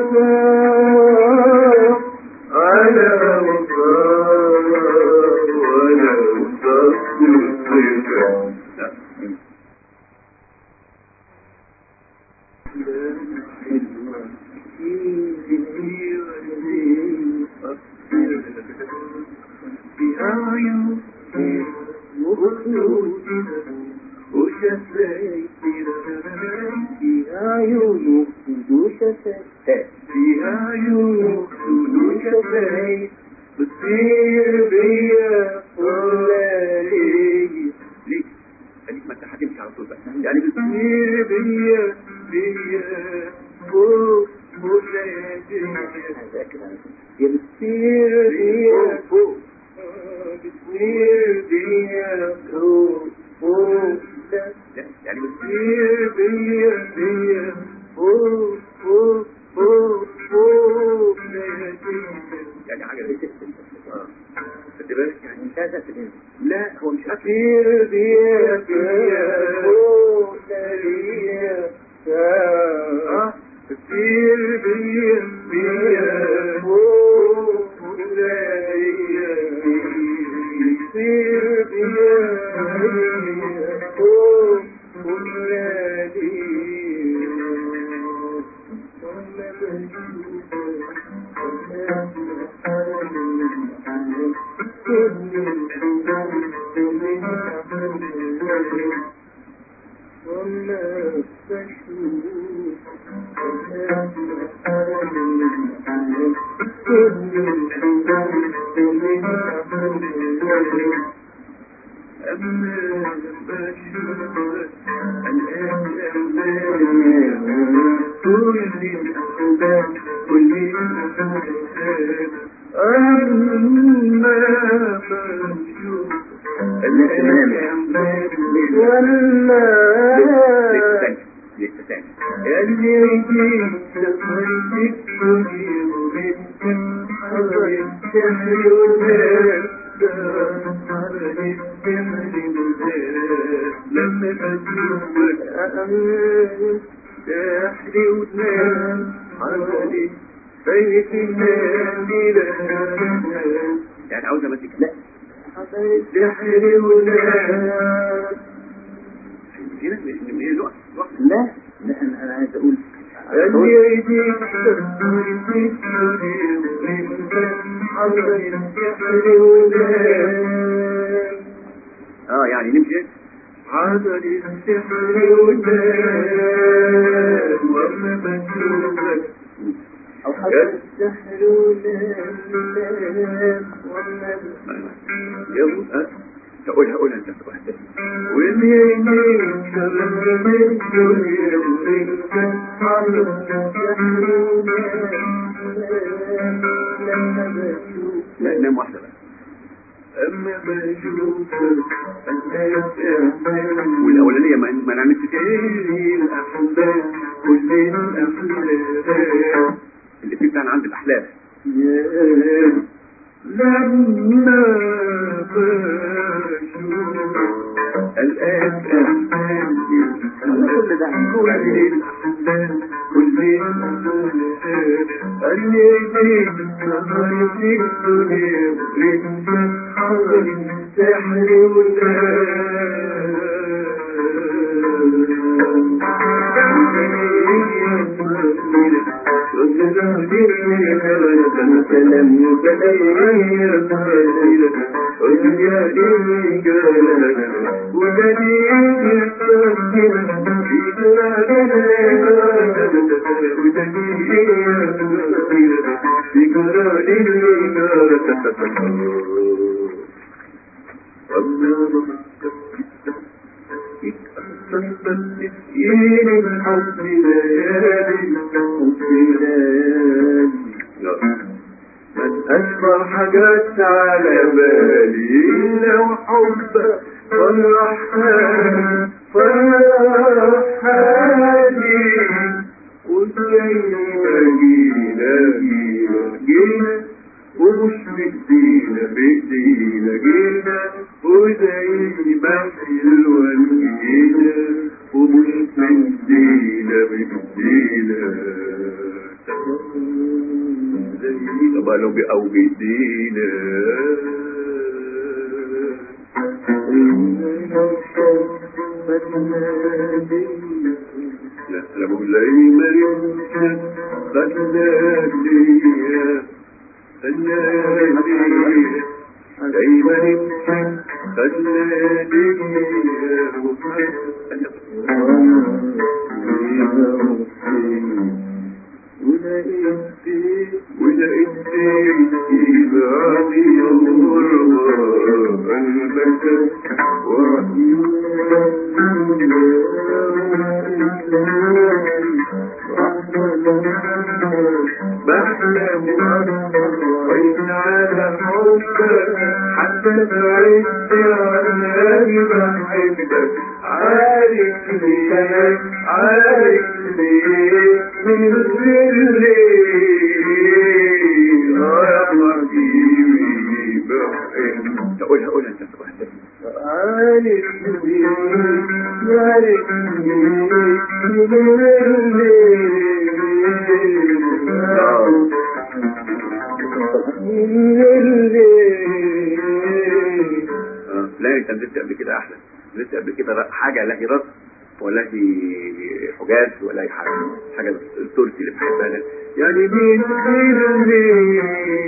وفاء على وفاء ولا تصدق عيون خدوش فتاة في عيون خدود شفايف بتصير بيا ولا ليه ليه؟ خليك ما انت هتمشي على طول بقى يعني بت- بتصير بيا بيا فوق فوق ليالي هذا كده يا بتصير بيا فوق بتصير بيا فوق فوق لا لا يعني بت- بتصير بيا بيا فوق فوق فوق فوق ليالي يعني حاجه زي كده اه خد بالك يعني مش عايز أتكلم لا هو مش اكل كتير بيا بيا فوق ليالي آه، كتير بيا بيا فوق ليالي كتير بيا بيا فوق وما أما بشوفك الآن كل الأحباب كل الأحباب أما بشوفك الآن ولا لسه تاني لسه تاني اللي يجيك تخرج الدنيا وبنت حضر الشهر والناس حضر الشهر والناس لما بشوفك أمان سحري ونام حضر بيت الناس إلى يعني عاوز امسك لا حضر السحر ونام هنا من ايه الوقت الوقت لا لا أنا أنا عايز أقول اللي يجيك تخرج الدنيا وبنت حضر السحر ونام اه يعني نمشي حضر السحر ونام وما بشوفك أو حتى السحر ونام وما يلا تقولها قولها انت واحدة واللي يجيك تخرج الدنيا وبنت حضر السحر ونام لما بشوفك لا نام واحدة بقى أما بشوفك الأيام والاولانية ما ما نعملش فيها كل الأحباب كل الأحباب اللي فيه بتاعنا عند الاحلام يا لما بشوفك الآن كل ده كل الأحباب كل الأحباب اللي يجيك نهار في الدنيا وانت حاضر سحر مسكين الحب ليالي الحب ليالي من أكبر حاجات على بالي لو حبك فرحان فرحاني وزي ما جينا جينا جينا ومش بإيدينا بإيدينا جينا وزي ما حلوة جينا ومش بإيدينا بإيدينا قبلوا بي- أو بإيدينا لا أنا بقول زي ما رمشة خدنا ليا خدنا ليا زي ما رمشة خدنا ليا ولقيت في بعدي الغربة قلبك بحلم وإن على حبك حتى بعدت عني بحبك عارف ليه عارف ليه من غير ليه آه يا حبيبي بحبك قولها قولها انت عارف ليه عارف ليه آه، لا انت نزلت قبل كده احلى نزلت قبل كده ر- حاجه لا هي رص ولا هي حجاز ولا هي حاجه حاجه التركي اللي بحبها ده. يعني مين غير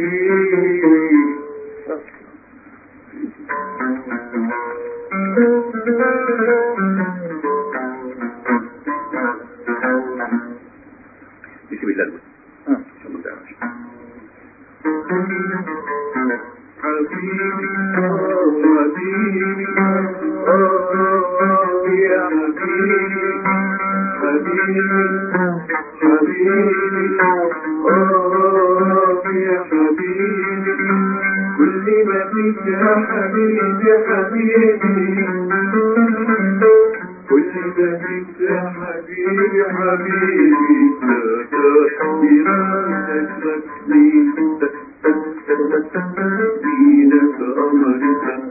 بسم الله الرحمن آه. عشان ما تعرفش حبيبي آه حبيبي آه يا حبيبي حبيبي حبيبي آه يا حبيبي كل ما فيك يا حبيبي حبيبي كل ما فيك يا حبيبي حبيبي إرادتك دينك دينك أمرك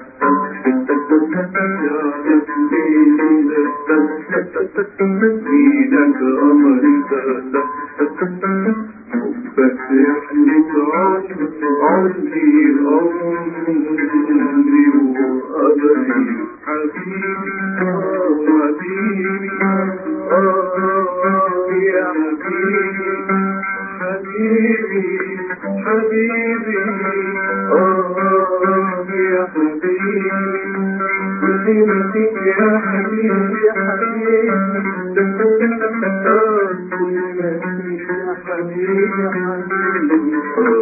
دينك أمرك حبك يحلف عمري عمري وقدري حبيبي آه حبيبي آه يا حبيبي حبيبي حبيبي آه يا حبيبي كل ما فيك يا حبيبي حبيبي آه كل ما فيك يا حبيبي حبيبي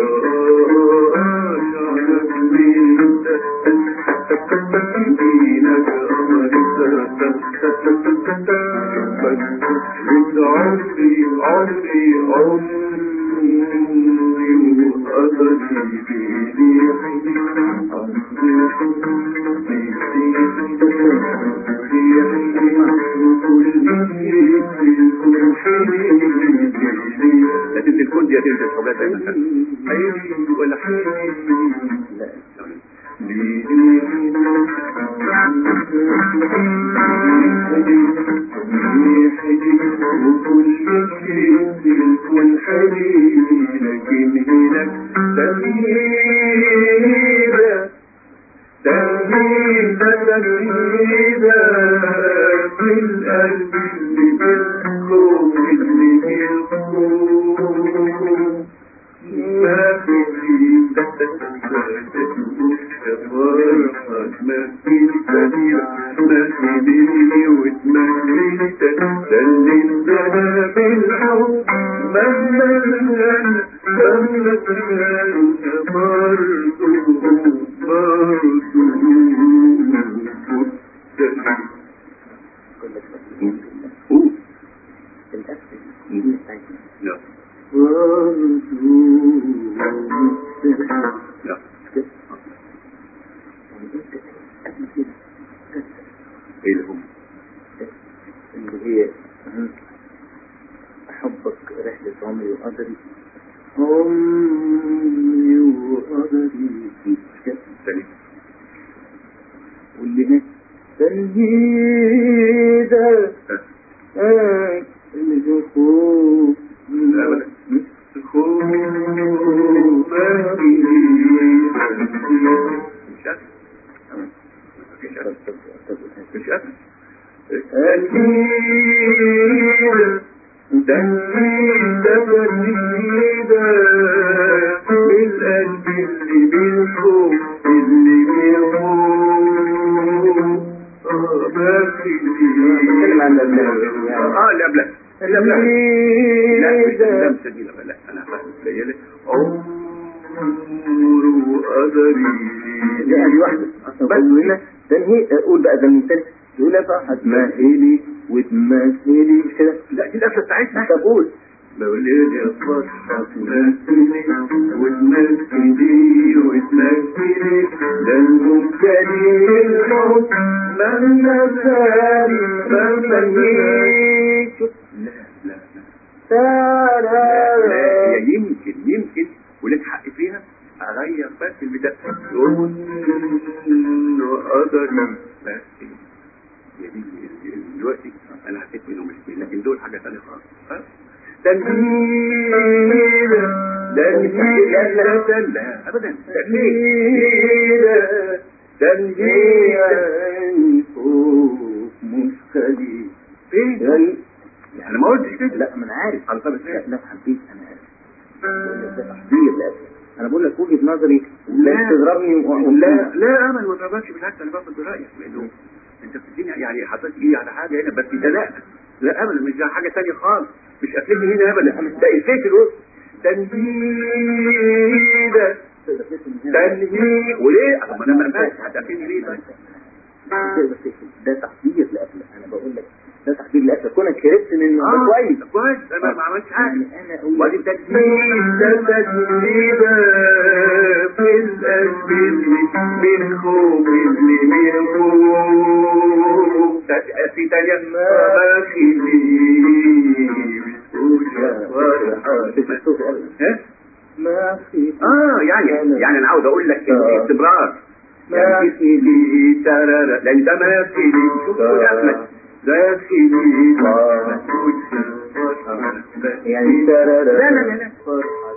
آه شعرك دينك أمرك عمري عمري عمري وقدري بريحي لكن الكون دي هتنزل حاجات زي ما انت حبيبي ولا حبيبي لا وكل شيء يكون حبيبي لكن هناك تمهيدة تمهيدة تمهيدة في القلب اللي بالكون اللي بالكون ما في ما في كبير ما في ديني واتمنيت سلمتنا بالحب مهما الهنا مهما الهنا برضو برضو مستحيل كلك أوه. الأسف دي بتاعتنا لا برضو مستحيل لا يعني انت قبل كده ايه اللي هم اللي هي حبك رحلة عمري وقدري عمري وقدري تاني واللي هنا تنهيدة ها. الخوف لا، ولا. الخوف ما تنهيدا بالقلب اللي بالحب اللي بالحب اه بتكلم عن الأبناء يعني. اه لا لا لا لا لا مش لا مش دي لا لا انا فاهم قليله عمر وقدري لا دي واحدة أصلا بقول هنا تنهي قول بقى ده من تاني يقول لك هتمهلي وتمثلي مش كده لا دي القفله بتاعتنا طب قول بقول لي يا فرحة تمثلي وتمثلي وتمثلي ده المبتلي الحب مهما كان مهما يجي لا لا لا لا لا هي يمكن يمكن ولك حق فيها اغير بس البداية يقول انه قدر بس هي دي دلوقتي انا حسيت انه مش لكن دول حاجه ثانيه خالص ها؟ تنهيد تنهيد لا لا لا لا ابدا تنهيد تنهيد فوق مش خليل فين؟ يعني انا ما قلتش كده لا ما انا عارف خلاص طب لا لا حبيت انا عارف بقول لك ده تحضير لأسف انا بقول لك وجهة نظري لا لا. تضربني و- لا لا امل ما تغلبش بالعكس انا باخد برايك لانه انت بتديني يعني حطيت ايدي على حاجه هنا بس ده لا لا ابدا مش ده حاجه ثانيه خالص مش قفلتي هنا ابدا ده افيه في الوسط تنهيد تنهيد وليه؟ طب ما انا ما فاهم هتقفلني ليه طيب؟ تقدر تقفل. ده تحضير لأسف انا بقول لك ده تحضير لأسف كونك هربت منه ده كويس كويس انا ما عملتش حاجه يعني انا اقول وادي التجديد ده تجديد في القلب اللي من خوف اللي من خوف في تانية ما خلي بتقول يا فرحة ها؟ ما في اه يعني يعني انا عاوز اقول لك ان في استمرار ما يعني في ترى لان ده ما في شوف يا احمد داخلي ما تقولش فرحة يعني ترى لا لا لا لا فرحة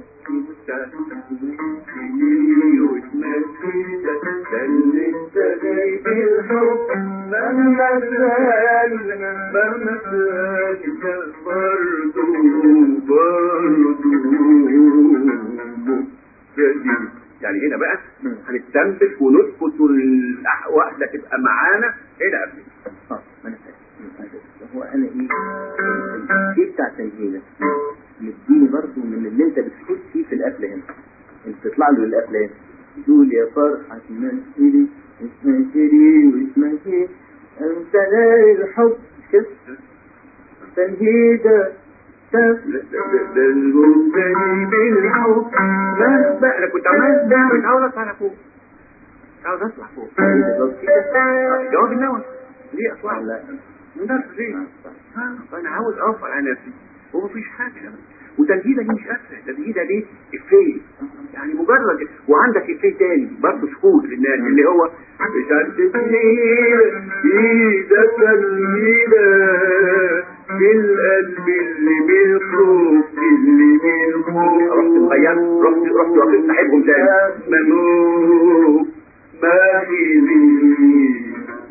يعني هنا بقى هنستنبش ونسكت والواحدة تبقى معانا الى قبل اه ما انا فاهم هو انا ايه الشيء بتاع التنهيده مديني برضو من اللي انت بتفوت فيه في القفله هنا انت تطلع له القفله هنا تقول يا فرحة تمثلي تمثلي وتمثلي انت لا الحب كده تنهيده ده المبتلي بالحب لا بقى انا كنت عمال ده مش عاوز اطلع فوق مش عاوز اطلع فوق جواب النوى ليه اطلع لا من درس ليه ها انا عاوز اوفر على نفسي هو مفيش حاجه وتنهيده دي مش اسهل تنهيده دي افيه يعني مجرد وعندك افيه تاني برضه شهود للناس اللي هو مش عارف تنهيده ايده تنهيده بالقلب اللي بالخوف اللي بالخوف رحت مغير رحت رحت واخد صاحبهم تاني ممنوع ما في ذي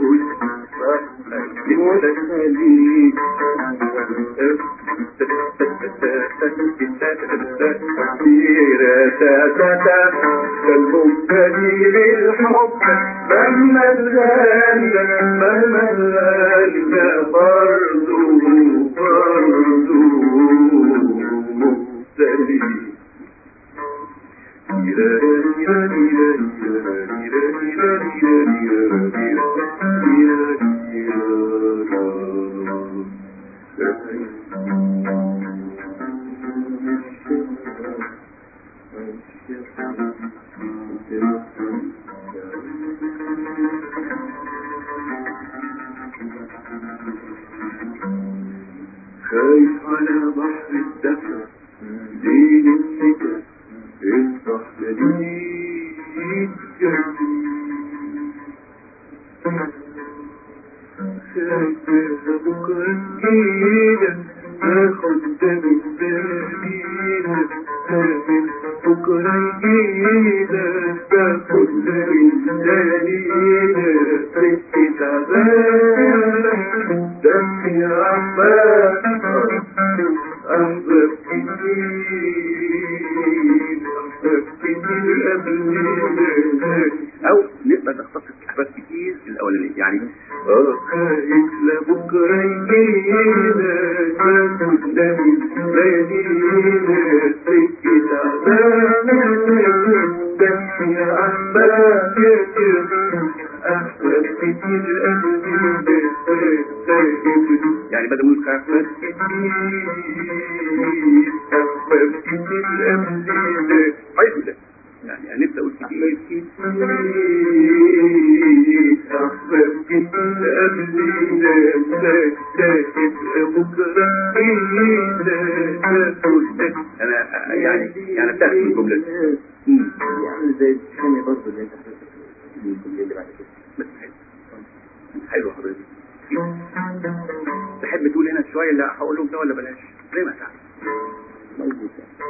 كالمبتدي بالحب مهما زال مهما زال برضو برضو مبتدي خايف على بحر الدفا ليل السكر اصبح جديد خايف بكرة جديدة اخد دم الدليلة قابل بكرة جديدة تاخد دم الدليلة سكة تعبان دمي عبان أحباب كتير او نقدر نختصر احباب كتير الاولانيه يعني اه خايف لبكره يجينا قدامي ليالينا سكة عذاب دمي عمال يجري أحباب كتير قلبي ساكت يعني بدل ما نقول خاف أحباب كتير قلبي حيث ده يعني هنبدا اقول كتير انا يعني يعني ابتدأت من الجمله دي مم. يعني زي الثاني برضه اللي انت حضرتك الجملة اللي بعد كده بس حلو حلو حضرتك تحب تقول هنا شويه اللي هقولهم ده ولا بلاش زي ما تعرف موجود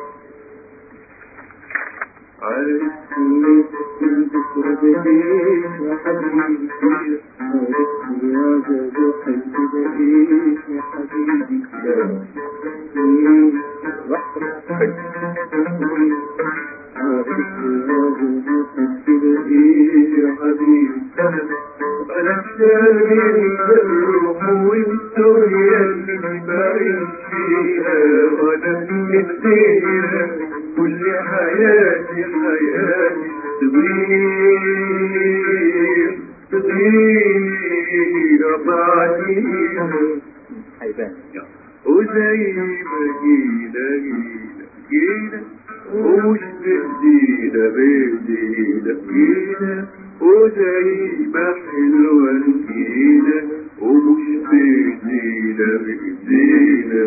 أنا شايل الروح والدنيا اللي بعيش فيها وأنا مديها كل حياتي حياتي تغير تغير بعديها هيبان وزي ما جينا جينا جينا ومش بدينا بدينا جينا وزي ما حلوة جينا ومش بدينا بدينا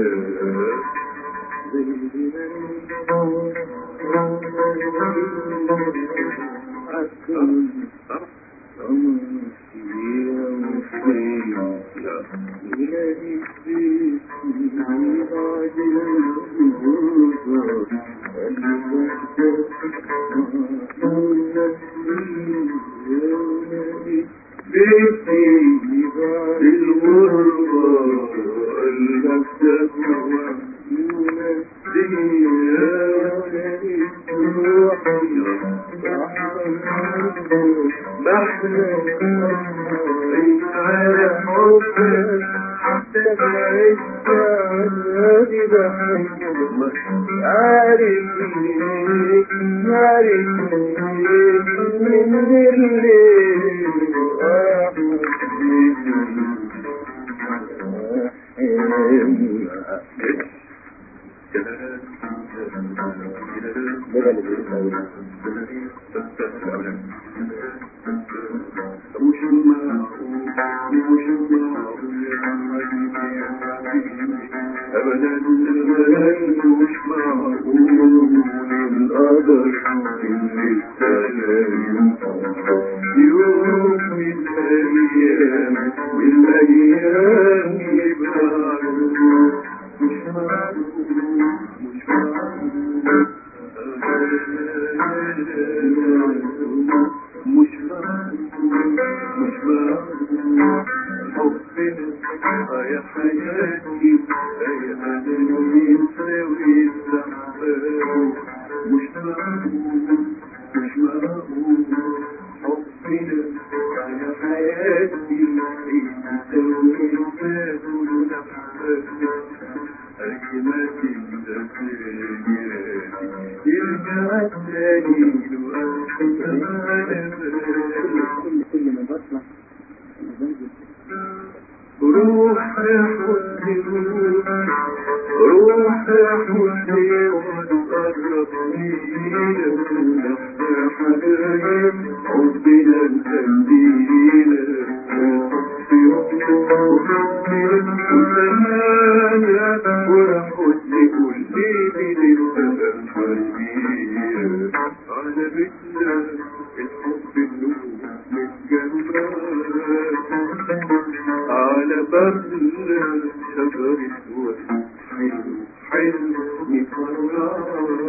طبعا بيتي الغربة المفتوحة على حبك حتى بعيد عنادي بحبك عارف ليك عارف ليك من الليل ده اللي بيقول مش معقول مش معقول يا حبيبي يا حبيبي أبدا أبدا مش معقول القدر اللي استلم يوم من الأيام من الأيام يبقى مش معقول مش معقول مش مش حبنا يا حياتي يا حبيبي يساوي الزحمة مش معقول مش معقول حبنا يا حياتي يساوي الزحمة أجمل يرجع تاني كل كل ما بطلع روح يا حسن روح يا حسن وتقرب لينا يا حبايب حبنا نخلينا حبي وحبي وزمانا والحزن كل بنبقى حبيبي على بيتنا الحب النور متجمع على بابنا شجر اسود حلو حلو مفرح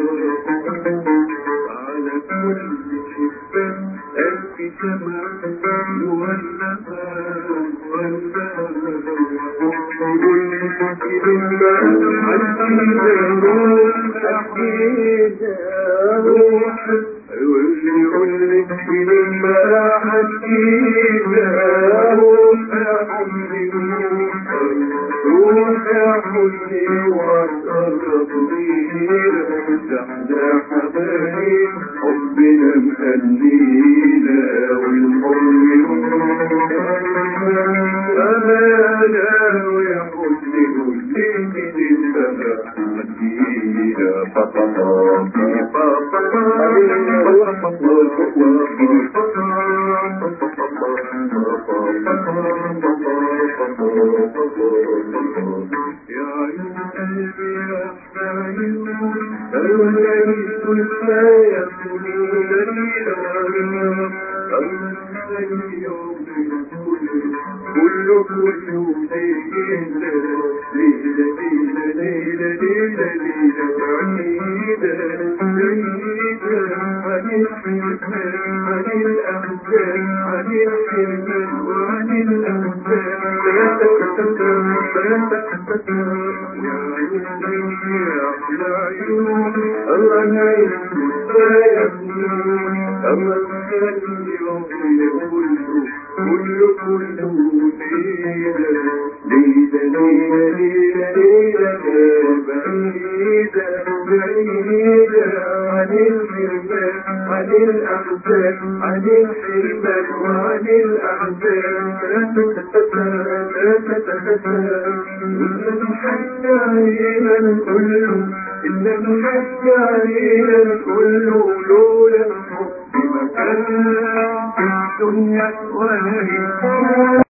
على كل شباك ألف شمعة مولعة مولعة كل كلمة حكينا روح حكينا روح واللي يقول لك كلمة حكينا روح حمدي روح حمدي وقرب لينا احنا حبايب حبنا مخلينا والحب أمانة ويحب كل من السماء مدينة يا عيون قلبي يا حبايب الولد كل ما يكون ليلا كل كل ليلة ليلة ليلة ليلة ليلة ليلة بعيدة بعيدة عن الحرمان عن الأحزان عن الحرمان وعن الأحزان لا تتكلم لا تتكلم يا عيوني يا أحلى عيون الله نعيش مستيقظون الله نخلي يومي كله كل كل ليلة ليلة ليلة ليلة ليلة بعيدة بعيدة عن الحرمان عن الأحزان عن الحرمان وعن الأحزان لا تتفتر لا تتفتر إن حتى علينا كله إن حتى علينا كله لولا الحب مكان في الدنيا ولا